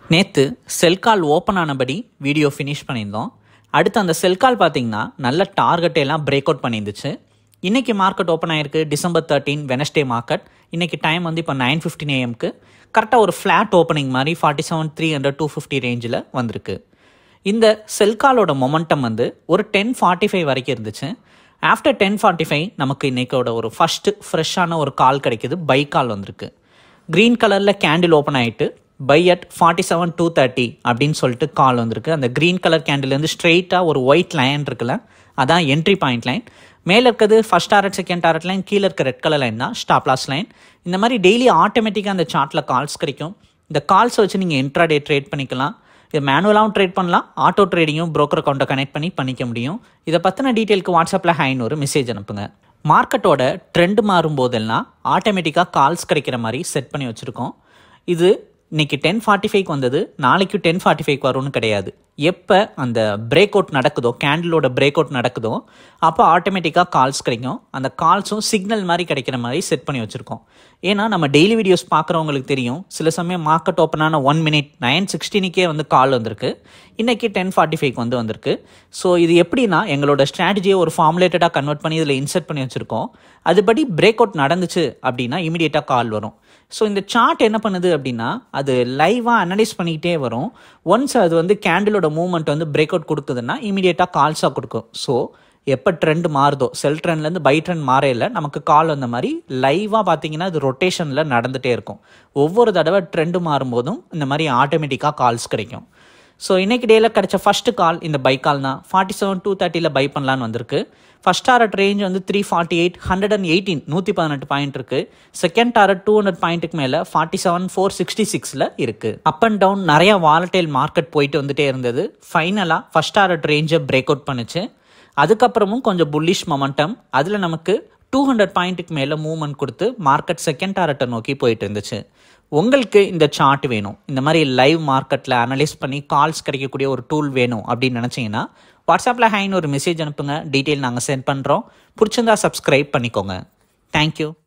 நேற்று sell call open ஆனபடி video finish பண்ணியிருந்தோம் அடுத்து அந்த செல் கால் பார்த்தீங்கன்னா நல்ல டார்கெட்டை எல்லாம் பிரேக் அவுட் பண்ணியிருந்துச்சு இன்றைக்கி மார்க்கெட் ஓப்பன் ஆயிருக்கு டிசம்பர் தேர்ட்டீன் வெனஸ்டே மார்க்கெட் இன்றைக்கி டைம் வந்து இப்போ நைன் ஃபிஃப்டின் ஏஎம்க்கு கரெக்டாக ஒரு ஃப்ளாட் ஓப்பனிங் மாதிரி forty seven three hundred two fifty ரேஞ்சில் வந்திருக்கு இந்த செல் காலோட மொமெண்டம் வந்து ஒரு டென் ஃபார்ட்டி ஃபைவ் வரைக்கும் இருந்துச்சு ஆஃப்டர் டென் ஃபார்ட்டி ஃபைவ் நமக்கு இன்னைக்கோட ஒரு ஃபஸ்ட்டு ஃப்ரெஷ்ஷான ஒரு கால் கிடைக்குது பை கால் வந்திருக்கு க்ரீன் கலரில் கேண்டில் ஓப்பன் ஆகிட்டு buy at forty seven two thirty அப்படின்னு சொல்லிட்டு கால் வந்திருக்கு அந்த க்ரீன் கலர் கேண்டில்லேருந்து ஸ்ட்ரெயிட்டாக ஒரு ஒயிட் லைன் இருக்குல்ல அதான் என்ட்ரி பாயிண்ட் லைன் மேலே இருக்கிறது first target second target line கீழே இருக்க ரெட் கலர் லைன் தான் ஸ்டாப் லாஸ் லைன் இந்த மாதிரி டெய்லி ஆட்டோமேட்டிக்காக அந்த சார்ட்டில் கால்ஸ் கிடைக்கும் இந்த கால்ஸை வச்சு நீங்கள் இன்ட்ராடே ட்ரேட் பண்ணிக்கலாம் இது மேனுவலாகவும் ட்ரேட் பண்ணலாம் ஆட்டோ ட்ரேடிங்கும் broker அக்கௌண்ட்டை கனெக்ட் பண்ணி பண்ணிக்க முடியும் இதை பற்றின டீட்டெயிலுக்கு வாட்ஸ்அப்பில் ஹைன்னு ஒரு மெசேஜ் அனுப்புங்க மார்க்கெட்டோட ட்ரெண்ட் மாறும்போதெல்லாம் ஆட்டோமேட்டிக்காக கால்ஸ் கிடைக்கிற மாதிரி செட் பண்ணி வச்சுருக்கோம் இது இன்னைக்கு டென் ஃபார்ட்டி ஃபைவ்க்கு வந்தது நாளைக்கு டென் ஃபார்ட்டி ஃபைவ்க்கு வரும்னு கிடையாது எப்போ அந்த பிரேக் அவுட் நடக்குதோ கேண்டிலோட பிரேக் அவுட் நடக்குதோ அப்போ ஆட்டோமேட்டிக்காக கால்ஸ் கிடைக்கும் அந்த கால்ஸும் சிக்னல் மாதிரி கிடைக்கிற மாதிரி செட் பண்ணி வச்சுருக்கோம் ஏன்னா நம்ம டெய்லி வீடியோஸ் பார்க்குறவங்களுக்கு தெரியும் சில சமயம் மார்க்கெட் ஓப்பன் ஆன ஒன் மினிட் நைன் சிக்ஸ்டீனுக்கே வந்து கால் வந்திருக்கு இன்றைக்கி டென் ஃபார்ட்டி ஃபைவ்க்கு வந்து வந்திருக்கு ஸோ இது எப்படின்னா எங்களோட ஸ்ட்ராட்டஜியை ஒரு ஃபார்முலேட்டடாக கன்வெர்ட் பண்ணி இதில் இன்சர்ட் பண்ணி வச்சுருக்கோம் அதுபடி பிரேக் அவுட் நடந்துச்சு அப்படின்னா இமீடியட்டாக கால் வரும் ஸோ இந்த சார்ட் என்ன பண்ணுது அப்படின்னா அது லைவாக அனலைஸ் பண்ணிக்கிட்டே வரும் ஒன்ஸ் அது வந்து கேண்டிலோட மூவ்மெண்ட் வந்து பிரேக் அவுட் கொடுக்குதுன்னா இமீடியட்டாக கால்ஸாக கொடுக்கும் ஸோ எப்போ ட்ரெண்ட் மாறுதோ செல் ட்ரெண்ட்லேருந்து பை ட்ரெண்ட் மாறையில் நமக்கு கால் வந்த மாதிரி லைவாக பார்த்தீங்கன்னா இது ரொட்டேஷனில் நடந்துகிட்டே இருக்கும் ஒவ்வொரு தடவை ட்ரெண்டு மாறும்போதும் இந்த மாதிரி ஆட்டோமேட்டிக்காக கால்ஸ் கிடைக்கும் ஸோ இன்னைக்கு டேயில் கிடைச்ச ஃபஸ்ட்டு கால் இந்த பை கால் தான் ஃபார்ட்டி செவன் டூ தேர்ட்டியில் பை பண்ணலான்னு வந்திருக்கு ஃபஸ்ட் டாரட் ரேஞ்ச் வந்து three forty eight hundred and eighteen நூற்றி பதினெட்டு பாயிண்ட் இருக்குது செகண்ட் டாரட் டூ ஹண்ட்ரட் பாயிண்ட்டுக்கு மேலே ஃபார்ட்டி செவன் ஃபோர் சிக்ஸ்டி சிக்ஸில் இருக்குது அப் அண்ட் டவுன் நிறைய வாலட்டைல் மார்க்கெட் போயிட்டு வந்துட்டே இருந்தது ஃபைனலாக ஃபஸ்ட் டாரட் ரேஞ்சை பிரேக் அவுட் பண்ணுச்சு அதுக்கப்புறமும் கொஞ்சம் புல்லிஷ் மொமெண்டம் அதில் நமக்கு டூ ஹண்ட்ரட் பாயிண்ட்டுக்கு மேலே மூவ்மெண்ட் கொடுத்து மார்க்கெட் செகண்ட் டாரட்டை நோக்கி போயிட்டு இருந்துச்சு உங்களுக்கு இந்த சார்ட் வேணும் இந்த மாதிரி லைவ் மார்க்கெட்டில் அனலைஸ் பண்ணி கால்ஸ் கிடைக்கக்கூடிய ஒரு டூல் வேணும் அப்படின்னு நினச்சிங்கன்னா வாட்ஸ்அப்பில் ஹைன்னு ஒரு மெசேஜ் அனுப்புங்க டீட்டெயில் நாங்கள் சென்ட் பண்ணுறோம் பிடிச்சிருந்தா சப்ஸ்கிரைப் பண்ணிக்கோங்க தேங்க்யூ